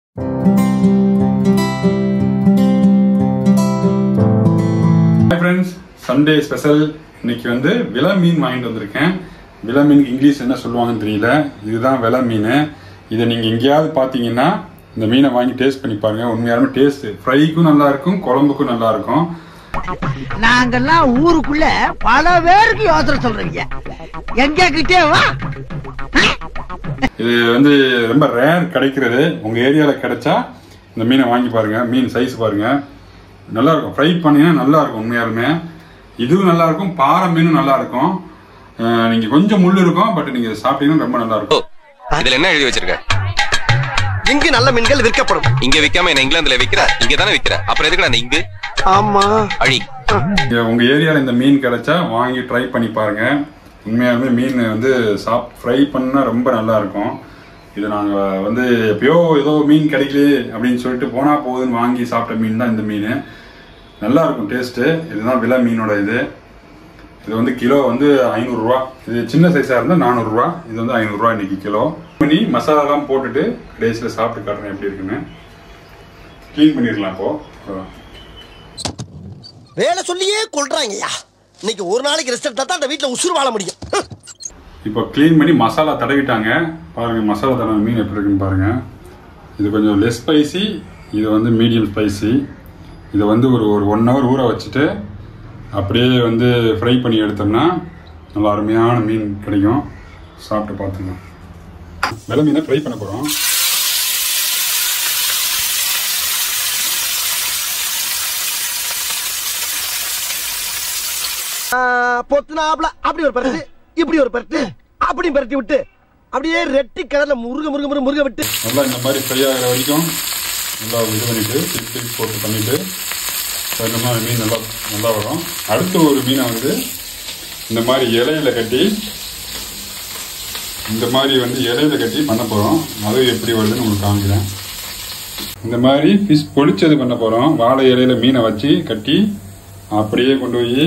Hi friends Sunday special இன்னைக்கு வந்து விலை மீன் வாங்கிட்டு வந்திருக்கேன் விலை மீனுக்கு இங்கிலீஷ் என்ன சொல்லுவாங்கன்னு தெரியல இதுதான் விலை மீன் இதை நீங்கள் எங்கேயாவது பார்த்தீங்கன்னா இந்த மீனை வாங்கி டேஸ்ட் பண்ணி பாருங்க உண்மையாலுமே டேஸ்ட் ஃப்ரைக்கும் நல்லா இருக்கும் குழம்புக்கும் நல்லா இருக்கும் நாங்கெல்லாம் ஊருக்குள்ள பல பேருக்கு யோசனை சொல்றீங்க எங்க கிட்டே வா இது வந்து ரொம்ப ரேர் கிடைக்கிறது உங்கள் ஏரியாவில் கிடைச்சா இந்த மீனை வாங்கி பாருங்க மீன் சைஸ் பாருங்க நல்லா இருக்கும் ஃப்ரை பண்ணீங்கன்னா நல்லா இருக்கும் உண்மையாலுமே இதுவும் நல்லா இருக்கும் பாறை மீனும் நல்லா இருக்கும் அஹ் நீங்க கொஞ்சம் முள் இருக்கும் பட் நீங்க சாப்பிட்டீங்கன்னா ரொம்ப நல்லா இருக்கும் இதுல என்ன எழுதி வச்சிருக்க இங்கு நல்ல மீன்கள் விற்கப்படும் இங்க விக்காம என்ன இங்கிலாந்துல விக்கிற இங்க தானே விக்கிற அப்புறம் எதுக்கு அந்த இங்கு ஆமா அழி இங்க உங்க ஏரியால இந்த மீன் கிடைச்சா வாங்கி ட்ரை பண்ணி பாருங்க உண்மையாலுமே மீன் வந்து சாப் ஃப்ரை பண்ணா ரொம்ப நல்லா இருக்கும் இது நாங்க வந்து எப்பயோ ஏதோ மீன் கிடைக்கலையே அப்படின்னு சொல்லிட்டு போனா போகுதுன்னு வாங்கி சாப்பிட்ட மீன் தான் இந்த மீன் நல்லா இருக்கும் டேஸ்ட்டு இதுதான் விலை மீனோட இது இது வந்து கிலோ வந்து ஐநூறுரூவா இது சின்ன சைஸாக இருந்தால் நானூறுரூவா இது வந்து ஐநூறுரூவா இன்னைக்கு கிலோ பண்ணி மசாலாலாம் போட்டுட்டு கடைசியில் சாப்பிட்டு காட்டுறேன் எப்படி இருக்குன்னு க்ளீன் பண்ணிடலாம் இப்போ வேலை சொல்லியே கொள்றாங்கய்யா இன்னைக்கு ஒரு நாளைக்கு ரெஸ்ட் எடுத்தா தான் அந்த வீட்டுல உசுறு வாழ முடியும் ஹம். இப்போ க்ளீன் பண்ணி மசாலா தடவிட்டாங்க பாருங்க மசாலா தடவை மீன் எப்படி இருக்குன்னு பாருங்க இது கொஞ்சம் லெஸ் ஸ்பைசி இது வந்து மீடியம் ஸ்பைசி இதை வந்து ஒரு ஒரு ஒன் ஹவர் ஊற வச்சுட்டு அப்படியே வந்து ஃப்ரை பண்ணி எடுத்தோம்னா நல்லா அருமையான மீன் கிடைக்கும் சாப்பிட்டு பார்த்துங்க வெலை மீனை ஃப்ரை பண்ண போகிறோம் ஆ, பொத்துனாப்ல அப்படி ஒரு பரட்டு இப்படி ஒரு பரட்டு அப்படி பரட்டி விட்டு அப்படியே ரெட்டி கடல்ல முருக முருக முருக முருக விட்டு நல்லா இந்த மாதிரி ஃப்ரை ஆகிற வரைக்கும் நல்லா இது பண்ணிட்டு திருப்பி திருப்பி போட்டு பண்ணிட்டு பண்ணோம்னா மீன் நல்லா நல்லா வரும் அடுத்த ஒரு மீனை வந்து இந்த மாதிரி இலையில கட்டி இந்த மாதிரி வந்து இலையில கட்டி பண்ண போறோம் அது எப்படி வருதுன்னு உங்களுக்கு காமிக்கிறேன் இந்த மாதிரி ஃபிஷ் பொளிச்சது பண்ண போறோம் வாழை இலையில மீனை வச்சு கட்டி அப்படியே கொண்டு போய்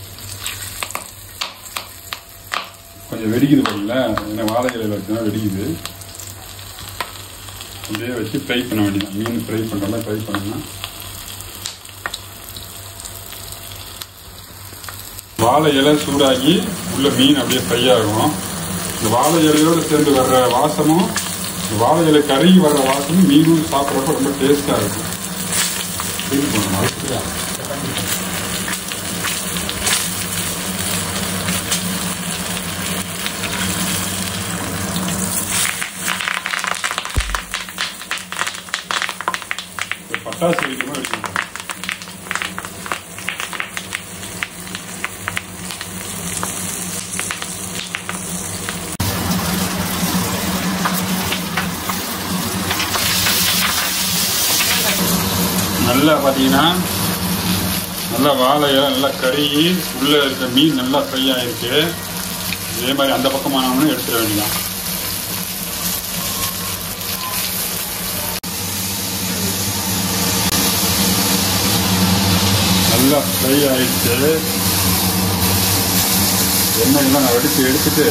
கொஞ்சம் வெடிக்குது பாருங்களா ஏன்னா வாழை இலையில வச்சுனா வெடிக்குது அப்படியே வச்சு ஃப்ரை பண்ண வேண்டியதான் மீன் ஃப்ரை பண்ணுற மாதிரி ஃப்ரை பண்ணணும் வாழை இலை சூடாகி உள்ள மீன் அப்படியே ஃப்ரை ஆகும் இந்த வாழை இலையோடு சேர்ந்து வர்ற வாசமும் இந்த வாழை இலை கருகி வர்ற வாசமும் மீனும் சாப்பிட்றப்ப ரொம்ப டேஸ்டாக இருக்கும் ஃபீல் பண்ணணும் அதுக்குதான். இந்த பட்டாசு வெடிக்கணும் வெடிக்கணும் நல்லா பார்த்தீங்கன்னா நல்லா வாழை இலை நல்லா கருகி உள்ளே இருக்க மீன் நல்லா ஃப்ரை ஆயிருக்கு இதே மாதிரி அந்த பக்கமானவனும் எடுத்துட வேண்டியதான் நல்லா ஃப்ரை ஆயிடுச்சு எண்ணெயெல்லாம் நான் வெடித்து எடுத்துட்டு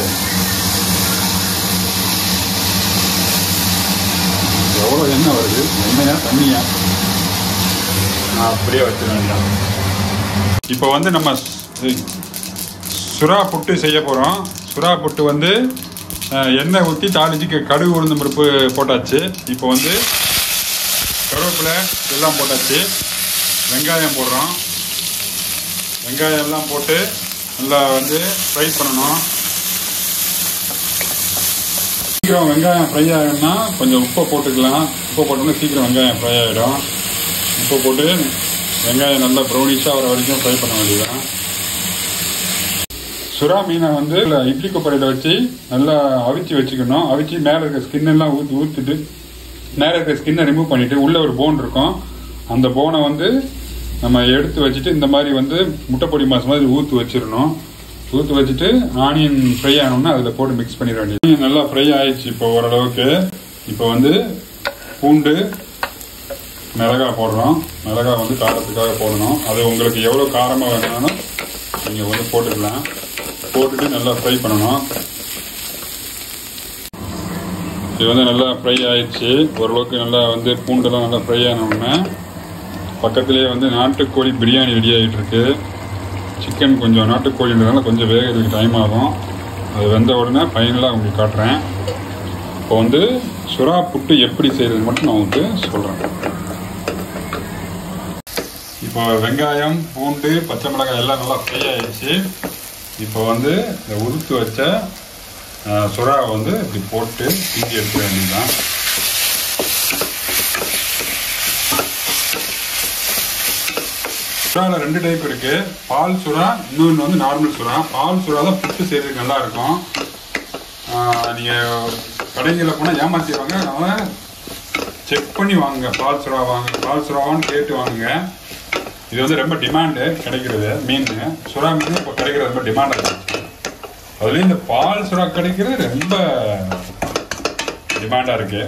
எவ்வளோ எண்ணெய் வருது எண்ணெயா தண்ணியா நான் அப்படியே வச்சிட வேண்டாம் இப்போ வந்து நம்ம சு- சுறா புட்டு செய்ய போகிறோம் சுறா புட்டு வந்து அஹ், எண்ணெய் ஊற்றி தாளிச்சு கடுகு உளுந்து பருப்பு போட்டாச்சு இப்போ வந்து கருவேப்பிலை எல்லாம் போட்டாச்சு வெங்காயம் போடுறோம் வெங்காயம் எல்லாம் போட்டு நல்லா வந்து ஃப்ரை பண்ணணும் சீக்கிரம் வெங்காயம் ஃப்ரை ஆகணும்னா கொஞ்சம் உப்பை போட்டுக்கலாம் உப்பை போட்டோம்னா சீக்கிரம் வெங்காயம் ஃப்ரை ஆகிடும் உப்பு போட்டு வெங்காயம் நல்லா ப்ரௌனிஷாக வர வரைக்கும் ஃப்ரை பண்ண வேண்டியதுதான் சுறா மீனை வந்து இட்லி கொப்பரையில் வச்சு நல்லா அவிச்சு வச்சுக்கணும் அவிச்சு மேலே இருக்க ஸ்கின் எல்லாம் ஊற்றி ஊற்றிட்டு மேலே இருக்க ஸ்கின்னை ரிமூவ் பண்ணிட்டு உள்ள ஒரு போன் இருக்கும் அந்த போனை வந்து நம்ம எடுத்து வச்சுட்டு இந்த மாதிரி வந்து முட்டைப்பொடி மாசு மாதிரி ஊற்றி வச்சிடணும் ஊற்றி வச்சுட்டு ஆனியன் ஃப்ரை ஆனோம்னா அதில் போட்டு மிக்ஸ் பண்ணிட வேண்டியது ஆனியன் நல்லா ஃப்ரை ஆயிடுச்சு இப்போ ஓரளவுக்கு இப்போ வந்து பூண்டு மிளகாய் போடுறோம் மிளகாய் வந்து காரத்துக்காக போடணும் அது உங்களுக்கு எவ்வளோ காரமாக வேணும்னாலும் நீங்கள் வந்து போட்டுக்கலாம் போட்டுட்டு நல்லா ஃப்ரை பண்ணணும் இது வந்து நல்லா ஃப்ரை ஆயிடுச்சு ஓரளவுக்கு நல்லா வந்து பூண்டெல்லாம் நல்லா ஃப்ரை ஆன உடனே பக்கத்துலேயே வந்து நாட்டுக்கோழி பிரியாணி ரெடி ஆகிட்டு இருக்கு சிக்கன் கொஞ்சம் நாட்டுக்கோழின்றதுனால கொஞ்சம் வேகிறதுக்கு டைம் ஆகும் அது வெந்த உடனே ஃபைனலாக உங்களுக்கு காட்டுறேன் இப்போ வந்து சுறா புட்டு எப்படி செய்கிறது மட்டும் நான் உங்களுக்கு சொல்கிறேன் இப்போ வெங்காயம் பூண்டு பச்சை மிளகாய் எல்லாம் நல்லா ஃப்ரை ஆயிடுச்சு இப்போ வந்து இந்த உதுத்து வச்ச அஹ், சுறாவை வந்து இப்படி போட்டு தீட்டி எடுக்க வேண்டியதுதான் சுறாவில் ரெண்டு டைப் இருக்கு பால் சுறா இன்னொன்று வந்து நார்மல் சுறா பால் சுறா தான் புட்டு செய்யறதுக்கு நல்லா இருக்கும் ஆஹ், நீங்க கடைகளில் போனால் ஏமாத்திடுவாங்க அதனால செக் பண்ணி வாங்குங்க பால் சுறா வாங்க பால் சுறாவான்னு கேட்டு வாங்குங்க இது வந்து ரொம்ப டிமாண்டு கிடைக்கிறது மீன் சுறா மீன் இப்போ கிடைக்கிறது ரொம்ப டிமாண்ட் இருக்கு அதுலேயும் இந்த பால் சுறா கிடைக்கிறது ரொம்ப டிமாண்டாக இருக்கு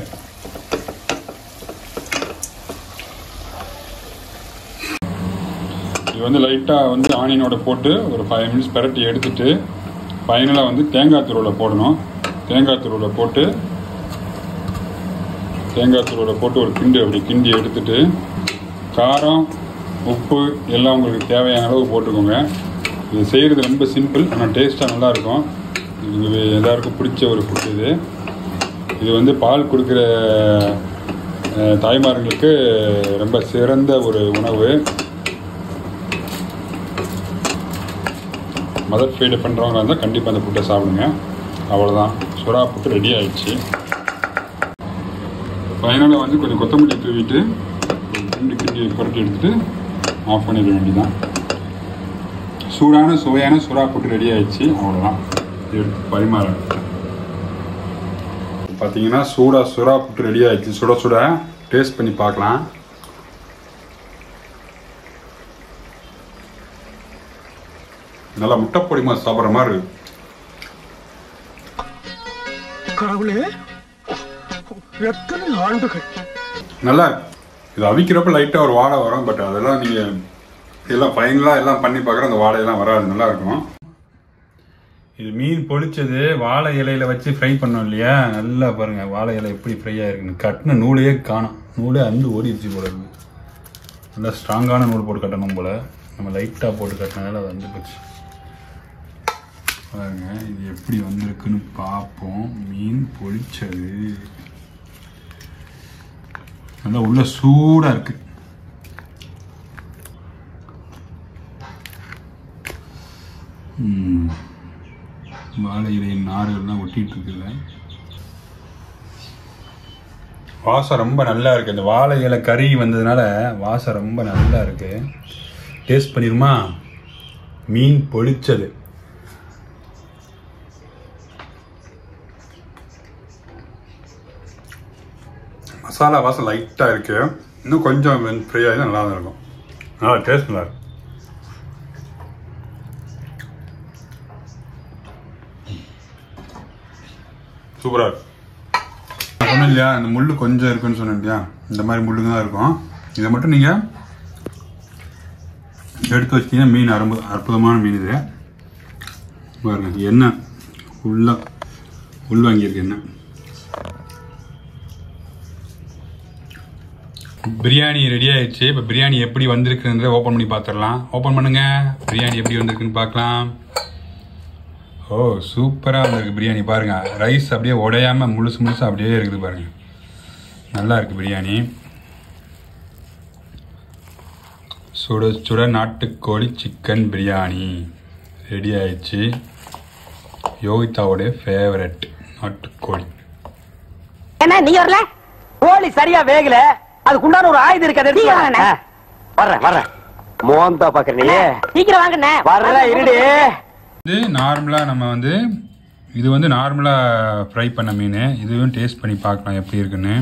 இது வந்து லைட்டாக வந்து ஆனியனோட போட்டு ஒரு ஃபைவ் மினிட்ஸ் பரட்டி எடுத்துட்டு ஃபைனலாக வந்து தேங்காய் துருவில் போடணும் தேங்காய் துருவில் போட்டு தேங்காய் துருவில் போட்டு ஒரு கிண்டு அப்படி கிண்டி எடுத்துட்டு காரம் உப்பு எல்லாம் உங்களுக்கு தேவையான அளவு போட்டுக்கோங்க இது செய்கிறது ரொம்ப சிம்பிள் ஆனால் டேஸ்ட்டாக நல்லாயிருக்கும் இது எல்லாருக்கும் பிடிச்ச ஒரு ஃபுட் இது இது வந்து பால் கொடுக்குற அஹ், தாய்மார்களுக்கு ரொம்ப சிறந்த ஒரு உணவு மதர் ஃபீடு பண்ணுறவங்க இருந்தால் கண்டிப்பாக அந்த ஃபுட்டை சாப்பிடுங்க அவ்வளோதான் சுறா புட்டு ரெடி ஆயிடுச்சு ஃபைனலாக வந்து கொஞ்சம் கொத்தமல்லி தூவிட்டு ஒரு கிண்டி கிண்டி புரட்டி எடுத்துட்டு ஆஃப் பண்ணிட வேண்டியதான் சூடான சுவையான சுறா புட்டு ரெடி ஆயிடுச்சு அவ்வளோதான் இது எடுத்து பரிமாற பார்த்தீங்கன்னா சூடா சுறா புட்டு ரெடி ஆயிடுச்சு சுட சுட டேஸ்ட் பண்ணி பார்க்கலாம் நல்லா முட்டைப்பொடி மாதிரி சாப்பிட்ற மாதிரி இருக்கு கடவுளே எத்தனை ஆண்டுகள் நல்லா இருக்கு. இது அவிக்கிறப்ப லைட்டாக ஒரு வாடை வரும் பட் அதெல்லாம் நீங்கள் எல்லாம் ஃபைனலாக எல்லாம் பண்ணி பார்க்குற அந்த வாடையெல்லாம் வராது நல்லா இருக்கும் இது மீன் பொளிச்சது வாழை இலையில வச்சு ஃப்ரை பண்ணோம் இல்லையா நல்லா பாருங்க வாழை இலை எப்படி ஃப்ரை ஆயிருக்குன்னு கட்டின நூலையே காணும் நூலே அந்து ஓடிடுச்சு போல இருக்கு நல்லா ஸ்ட்ராங்கான நூல் போட்டு கட்டணும் போல நம்ம லைட்டாக போட்டு கட்டினதால அது வந்து போச்சு பாருங்க இது எப்படி வந்திருக்குன்னு பார்ப்போம் மீன் பொளிச்சது நல்லா உள்ள சூடா இருக்கு ம். வாழை இலையின் நார்கள்லாம் ஒட்டிட்டு இருக்குல்ல வாசம் ரொம்ப நல்லா இருக்கு இந்த வாழை இலை கறி வந்ததுனால வாசம் ரொம்ப நல்லா இருக்கு டேஸ்ட் பண்ணிருமா மீன் பொளிச்சது மசாலா வாசம் லைட்டாக இருக்கு இன்னும் கொஞ்சம் ஃப்ரை ஆகி நல்லா தான் இருக்கும் நல்லா டேஸ்ட் நல்லா இருக்கு சூப்பராக இருக்கு நான் சொன்னேன் இல்லையா இந்த முள்ளு கொஞ்சம் இருக்குன்னு சொன்னேன் இல்லையா இந்த மாதிரி முள்ளுங்க தான் இருக்கும் இதை மட்டும் நீங்கள் எடுத்து வச்சிட்டீங்கன்னா மீன் அரும்பு அற்புதமான மீன் இது பாருங்க எண்ணெய் ஃபுல்லாக உள் வாங்கியிருக்கு எண்ணெய் பிரியாணி ரெடி ஆயிடுச்சு இப்போ பிரியாணி எப்படி வந்திருக்குன்றத ஓப்பன் பண்ணி பார்த்துடலாம் ஓப்பன் பண்ணுங்க பிரியாணி எப்படி வந்திருக்குன்னு பார்க்கலாம் ஓ சூப்பராக வந்திருக்கு பிரியாணி பாருங்க ரைஸ் அப்படியே உடையாம முழுசு முழுசு அப்படியே இருக்குது பாருங்க நல்லா இருக்கு பிரியாணி சுட சுட நாட்டுக்கோழி சிக்கன் பிரியாணி ரெடி ஆயிடுச்சு யோகிதாவுடைய ஃபேவரட் நாட்டுக்கோழி என்ன நீ வரல கோழி சரியா வேகல அதுக்குண்டான ஒரு ஆயுதம் இருக்கு அதை எடுத்து நீங்க வா. வாங்கண்ணே. ஆ, வர்றேன் வர்றேன் மோந்தா பாக்குற நீ சீக்கிரம் வாங்கண்ணே வர்ற இருடி இது நார்மலாக நம்ம வந்து இது வந்து நார்மலாக ஃப்ரை பண்ண மீன் இதுவும் டேஸ்ட் பண்ணி பார்க்கலாம் எப்படி இருக்குன்னு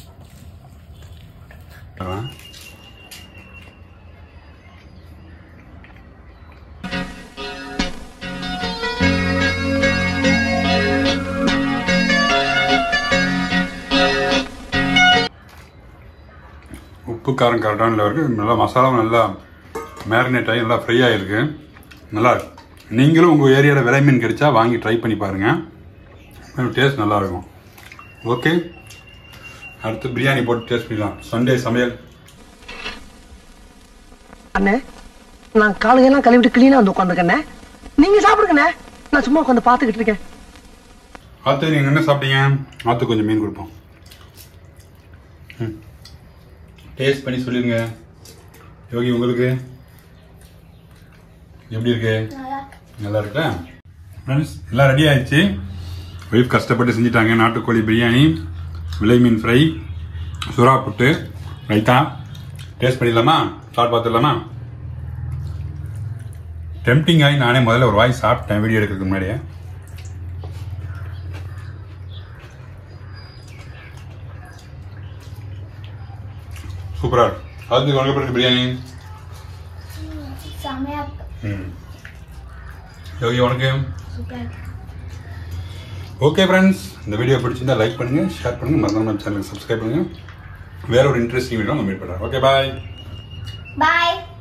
உப்பு காரம் கரெக்டான இருக்குது நல்லா மசாலாவும் நல்லா மேரினேட் ஆகி நல்லா ஃப்ரை ஆகிருக்கு நல்லா இருக்கு நீங்களும் உங்கள் ஏரியாவில் விலை மீன் கிடைச்சா வாங்கி ட்ரை பண்ணி பாருங்கள் டேஸ்ட் நல்லாயிருக்கும் ஓகே அடுத்து பிரியாணி போட்டு டேஸ்ட் பண்ணிடலாம் சண்டே சமையல் அண்ணே நான் காலையெல்லாம் கழுவிட்டு கிளீனா வந்து உட்காந்துருக்கேண்ணே நீங்க சாப்பிடுங்கண்ணே நான் சும்மா உட்காந்து பாத்துக்கிட்டு இருக்கேன் ஆத்து நீங்கள் என்ன சாப்பிட்டீங்க ஆத்து கொஞ்சம் மீன் கொடுப்போம் டேஸ்ட் பண்ணி சொல்லிருங்க யோகி உங்களுக்கு எப்படி இருக்கு நல்லா இருக்கா ஃப்ரெண்ட்ஸ் எல்லாம் ரெடி ஆயிடுச்சு ஒய்ஃப் கஷ்டப்பட்டு செஞ்சுட்டாங்க நாட்டுக்கோழி பிரியாணி விலை மீன் ஃப்ரை சுறா புட்டு ரைத்தா டேஸ்ட் பண்ணிடலாமா சாப்பிட்டு பார்த்துடலாமா டெம்டிங் ஆகி நானே முதல்ல ஒரு வாய் சாப்பிட்டேன் வீடியோ எடுக்கிறதுக்கு முன்னாடியே சூப்பரா இருக்கு அது உனக்கு எப்படி இருக்கு பிரியாணி செமையா இருக்கு ம் யோகி உனக்கு சூப்பரா இருக்கு ஓகே ஃப்ரெண்ட்ஸ் இந்த வீடியோ பிடிச்சிருந்தா லைக் பண்ணுங்க ஷேர் பண்ணுங்க மறக்காம நம்ம சேனலுக்கு சப்ஸ்கிரைப் பண்ணுங்க வேற ஒரு இன்ட்ரெஸ்டிங் வீடியோ நம்ம மீட் பண்ணுறோம் ஓகே பாய் பாய்